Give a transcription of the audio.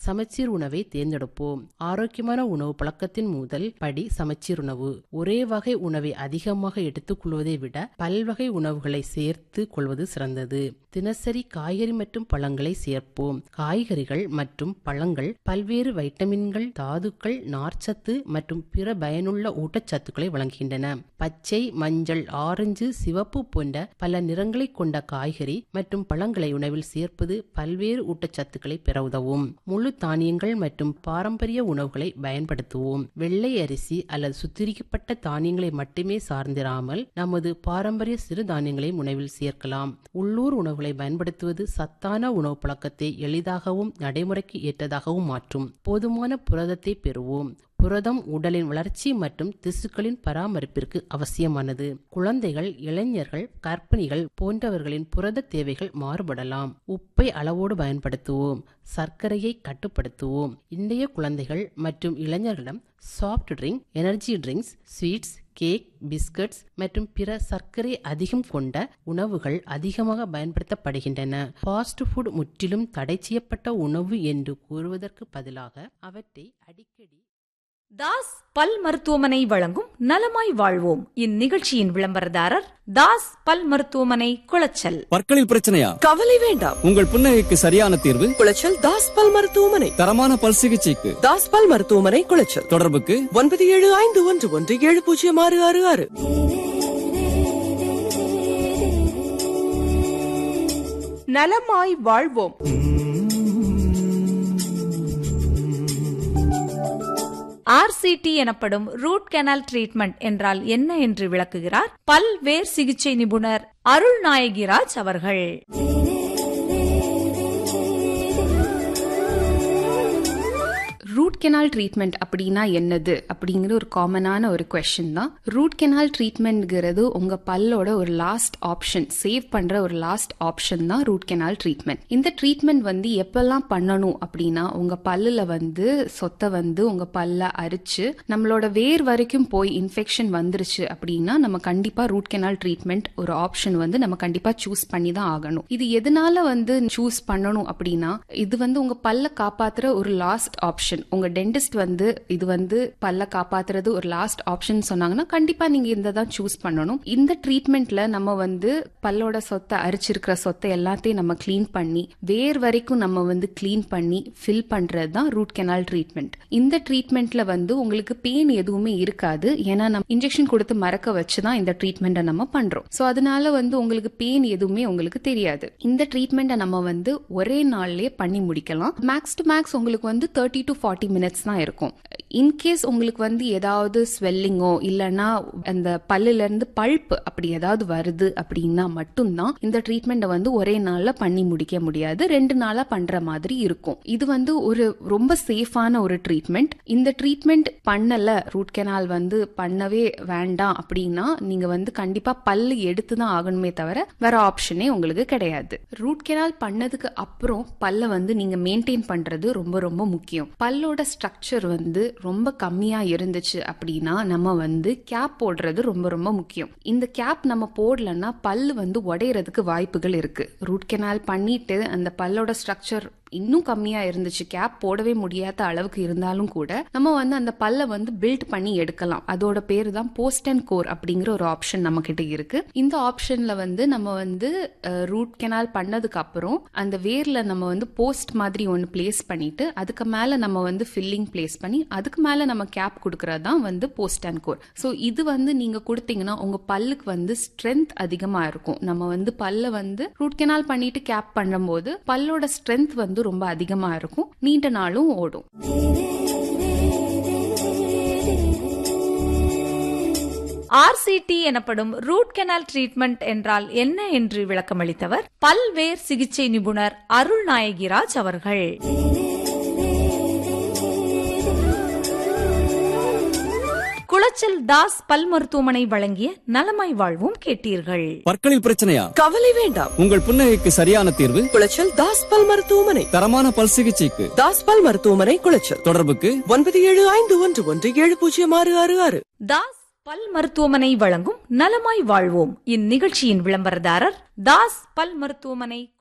சமச்சீர் உணவை தேர்ந்தெடுப்போம் ஆரோக்கியமான உணவு பழக்கத்தின் முதல் படி சமச்சீர் உணவு ஒரே வகை உணவை அதிகமாக எடுத்துக்கொள்வதை விட பல்வகை உணவுகளை சேர்த்து கொள்வது சிறந்தது தினசரி காய்கறி மற்றும் பழங்களை சேர்ப்போம் காய்கறிகள் மற்றும் பழங்கள் பல்வேறு வைட்டமின்கள் தாதுக்கள் நார்ச்சத்து மற்றும் பிற பயனுள்ள ஊட்டச்சத்துக்களை வழங்குகின்றன பச்சை மஞ்சள் ஆரஞ்சு சிவப்பு போன்ற பல நிறங்களை கொண்ட காய்கறி மற்றும் பழங்களை உணவில் சேர்ப்பது பல்வேறு ஊட்டச்சத்துக்களை பெற உதவும் முழு தானியங்கள் மற்றும் பாரம்பரிய உணவுகளை பயன்படுத்துவோம் வெள்ளை அரிசி அல்லது சுத்திரிக்கப்பட்ட தானியங்களை மட்டுமே சார்ந்திராமல் நமது பாரம்பரிய சிறு தானியங்களை உணவில் சேர்க்கலாம் உள்ளூர் உணவுகளை பயன்படுத்துவது சத்தான உணவு பழக்கத்தை எளிதாகவும் நடைமுறைக்கு ஏற்றதாகவும் மாற்றும் போதுமான புரதத்தை பெறுவோம் புரதம் உடலின் வளர்ச்சி மற்றும் திசுக்களின் பராமரிப்பிற்கு அவசியமானது குழந்தைகள் இளைஞர்கள் கர்ப்பிணிகள் போன்றவர்களின் புரத தேவைகள் மாறுபடலாம் உப்பை அளவோடு பயன்படுத்துவோம் சர்க்கரையை கட்டுப்படுத்துவோம் இன்றைய குழந்தைகள் மற்றும் இளைஞர்களிடம் soft drink energy drinks sweets cake biscuits மற்றும் பிற சர்க்கரை அதிகம் கொண்ட உணவுகள் அதிகமாக பயன்படுத்தப்படுகின்றன ஃபாஸ்ட் ஃபுட் முற்றிலும் தடை செய்யப்பட்ட உணவு என்று கூறுவதற்கு பதிலாக அவற்றை அடிக்கடி தாஸ் பல் மருத்துவமனை வழங்கும் நலமாய் வாழ்வோம் இந்நிகழ்ச்சியின் விளம்பரதாரர் தாஸ் பல் மருத்துவமனை குளச்சல் பற்களில் பிரச்சனையா கவலை வேண்டாம் உங்கள் புன்னகைக்கு சரியான தீர்வு குளச்சல் தாஸ் பல் மருத்துவமனை தரமான பல் சிகிச்சைக்கு தாஸ் பல் மருத்துவமனை குளச்சல் தொடர்புக்கு ஒன்பது ஏழு ஐந்து ஒன்று ஒன்று ஏழு பூஜ்ஜியம் ஆறு ஆறு ஆறு நலமாய் வாழ்வோம் ஆர்சிடி எனப்படும் ரூட் கெனால் ட்ரீட்மெண்ட் என்றால் என்ன என்று விளக்குகிறார் பல் வேர் சிகிச்சை நிபுணர் அருள் நாயகிராஜ் அவர்கள் ரூட் கெனால் ட்ரீட்மெண்ட் அப்படின்னா என்னது அப்படிங்கிற ஒரு காமனான ஒரு கொஸ்டின் தான் ரூட் கெனால் ட்ரீட்மெண்ட்ங்கிறது உங்க பல்லோட ஒரு லாஸ்ட் ஆப்ஷன் சேவ் பண்ற ஒரு லாஸ்ட் ஆப்ஷன் தான் ரூட் கெனால் ட்ரீட்மெண்ட் இந்த ட்ரீட்மெண்ட் வந்து எப்பெல்லாம் பண்ணணும் அப்படின்னா உங்க பல்லுல வந்து சொத்தை வந்து உங்க பல்ல அரிச்சு நம்மளோட வேர் வரைக்கும் போய் இன்ஃபெக்ஷன் வந்துருச்சு அப்படின்னா நம்ம கண்டிப்பா ரூட் கெனால் ட்ரீட்மெண்ட் ஒரு ஆப்ஷன் வந்து நம்ம கண்டிப்பா சூஸ் பண்ணி தான் ஆகணும் இது எதனால வந்து சூஸ் பண்ணணும் அப்படின்னா இது வந்து உங்க பல்ல காப்பாத்துற ஒரு லாஸ்ட் ஆப்ஷன் உங்க டென்டிஸ்ட் வந்து இது வந்து பல்ல காப்பாத்துறது ஒரு லாஸ்ட் ஆப்ஷன் சொன்னாங்கன்னா கண்டிப்பா நீங்க இந்த தான் சூஸ் பண்ணணும் இந்த ட்ரீட்மெண்ட்ல நம்ம வந்து பல்லோட சொத்தை அரிச்சிருக்கிற சொத்தை எல்லாத்தையும் நம்ம க்ளீன் பண்ணி வேர் வரைக்கும் நம்ம வந்து க்ளீன் பண்ணி ஃபில் பண்றது தான் ரூட் கெனால் ட்ரீட்மெண்ட் இந்த ட்ரீட்மெண்ட்ல வந்து உங்களுக்கு பெயின் எதுவுமே இருக்காது ஏன்னா நம்ம இன்ஜெக்ஷன் கொடுத்து மறக்க வச்சு தான் இந்த ட்ரீட்மெண்ட்டை நம்ம பண்றோம் ஸோ அதனால வந்து உங்களுக்கு பெயின் எதுவுமே உங்களுக்கு தெரியாது இந்த ட்ரீட்மெண்ட்டை நம்ம வந்து ஒரே நாள்லயே பண்ணி முடிக்கலாம் மேக்ஸ் டு மேக்ஸ் உங்களுக்கு வந்து தேர்ட்டி டு ஃபார்ட்டி மினிட்ஸ் தான் இருக்கும் இன்கேஸ் உங்களுக்கு வந்து ஏதாவது ஸ்வெல்லிங்கோ இல்லைன்னா அந்த பல்லுல இருந்து பல்ப் அப்படி ஏதாவது வருது அப்படின்னா மட்டும்தான் இந்த ட்ரீட்மெண்ட்டை வந்து ஒரே நாள்ல பண்ணி முடிக்க முடியாது ரெண்டு நாளா பண்ற மாதிரி இருக்கும் இது வந்து ஒரு ரொம்ப சேஃபான ஒரு ட்ரீட்மெண்ட் இந்த ட்ரீட்மெண்ட் பண்ணல ரூட் கெனால் வந்து பண்ணவே வேண்டாம் அப்படின்னா நீங்க வந்து கண்டிப்பா பல்லு எடுத்து தான் ஆகணுமே தவிர வேற ஆப்ஷனே உங்களுக்கு கிடையாது ரூட் கெனால் பண்ணதுக்கு அப்புறம் பல்ல வந்து நீங்க மெயின்டைன் பண்றது ரொம்ப ரொம்ப முக்கியம் பல்லோட ஸ்ட்ரக்சர் வந்து ரொம்ப கம்மியா இருந்துச்சு அப்படின்னா நம்ம வந்து கேப் போடுறது ரொம்ப ரொம்ப முக்கியம் இந்த கேப் நம்ம போடலன்னா பல்லு வந்து உடையறதுக்கு வாய்ப்புகள் இருக்கு ரூட் கெனால் பண்ணிட்டு அந்த பல்லோட ஸ்ட்ரக்சர் இன்னும் கம்மியா இருந்துச்சு கேப் போடவே முடியாத அளவுக்கு இருந்தாலும் கூட நம்ம வந்து அந்த பல்ல வந்து பில்ட் பண்ணி எடுக்கலாம் அதோட பேரு தான் போஸ்ட் அண்ட் கோர் அப்படிங்கிற ஒரு ஆப்ஷன் நம்ம கிட்ட இருக்கு இந்த ஆப்ஷன்ல வந்து நம்ம வந்து ரூட் கெனால் பண்ணதுக்கு அப்புறம் அந்த வேர்ல நம்ம வந்து போஸ்ட் மாதிரி ஒன்னு பிளேஸ் பண்ணிட்டு அதுக்கு மேல நம்ம வந்து ஃபில்லிங் பிளேஸ் பண்ணி அதுக்கு மேல நம்ம கேப் கொடுக்கறது தான் வந்து போஸ்ட் அண்ட் கோர் ஸோ இது வந்து நீங்க கொடுத்தீங்கன்னா உங்க பல்லுக்கு வந்து ஸ்ட்ரென்த் அதிகமா இருக்கும் நம்ம வந்து பல்ல வந்து ரூட் கெனால் பண்ணிட்டு கேப் பண்ணும்போது பல்லோட ஸ்ட்ரென்த் வந்து ரொம்ப அதிகமா இருக்கும் நீண்ட நாளும் ஓடும் ஆர்சிடி எனப்படும் ரூட் கெனால் ட்ரீட்மெண்ட் என்றால் என்ன என்று விளக்கமளித்தவர் பல்வேர் சிகிச்சை நிபுணர் அருள் நாயகிராஜ் அவர்கள் குளச்சல் தாஸ் பல் மருத்துவமனை வழங்கிய நலமாய் வாழ்வும் கேட்டீர்கள் பற்களில் பிரச்சனையா கவலை வேண்டாம் உங்கள் புன்னகைக்கு சரியான தீர்வு குளச்சல் தாஸ் பல் மருத்துவமனை தரமான பல் சிகிச்சைக்கு தாஸ் பல் மருத்துவமனை குளச்சல் தொடர்புக்கு ஒன்பது ஏழு ஐந்து ஒன்று ஒன்று ஏழு பூஜ்ஜியம் ஆறு ஆறு ஆறு தாஸ் பல் மருத்துவமனை வழங்கும் நலமாய் வாழ்வோம் இந்நிகழ்ச்சியின் விளம்பரதாரர் தாஸ் பல் மருத்துவமனை